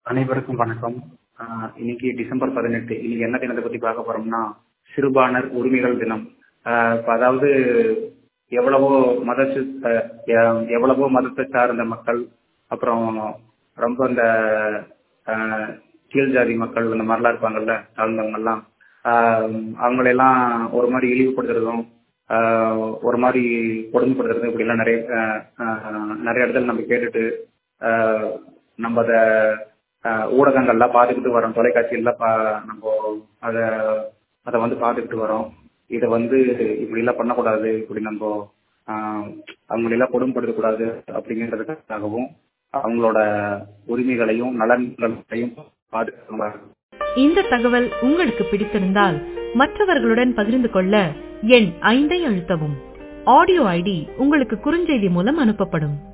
அனைவருக்கும் வணக்கம் ஆஹ் இன்னைக்கு டிசம்பர் பதினெட்டு இன்னைக்கு என்ன தினத்தை பத்தி பார்க்க போறோம்னா சிறுபான்மையினர் உரிமைகள் தினம் ஆஹ் இப்ப அதாவது எவ்வளவோ மத எவ்வளவோ மதத்தை சார்ந்த மக்கள் அப்புறம் ரொம்ப இந்த ஆஹ் கீழ் ஜாதி மக்கள் இந்த மாதிரிலாம் இருப்பாங்கல்ல தாழ்ந்தவங்க எல்லாம் ஆஹ் அவங்களெல்லாம் ஒரு மாதிரி இழிவுபடுத்துறதும் ஆஹ் ஒரு மாதிரி கொடுமைப்படுத்துறதும் இப்படி எல்லாம் நிறைய ஆஹ் ஆஹ் நிறைய இடத்துல நம்ம கேட்டுட்டு ஆஹ் நம்ம அதை ஊடகங்கள்லாம் பார்த்துக்கிட்டு வரோம் தொலைக்காட்சியெல்லாம் பா நம்ம அதை அதை வந்து பார்த்துக்கிட்டு வரோம் இதை வந்து இப்படிலாம் பண்ணக்கூடாது இப்படி நம்ம அவங்களெல்லாம் கொடுமைப்படுத்தக்கூடாது அப்படிங்கிறதுக்காகவும் அவங்களோட உரிமைகளையும் நலன்களையும் பாதுகாக்கணும் இந்த தகவல் உங்களுக்கு பிடித்திருந்தால் மற்றவர்களுடன் பகிர்ந்து கொள்ள எண் ஐந்தை அழுத்தவும் ஆடியோ ஐடி உங்களுக்கு குறுஞ்செய்தி மூலம் அனுப்பப்படும்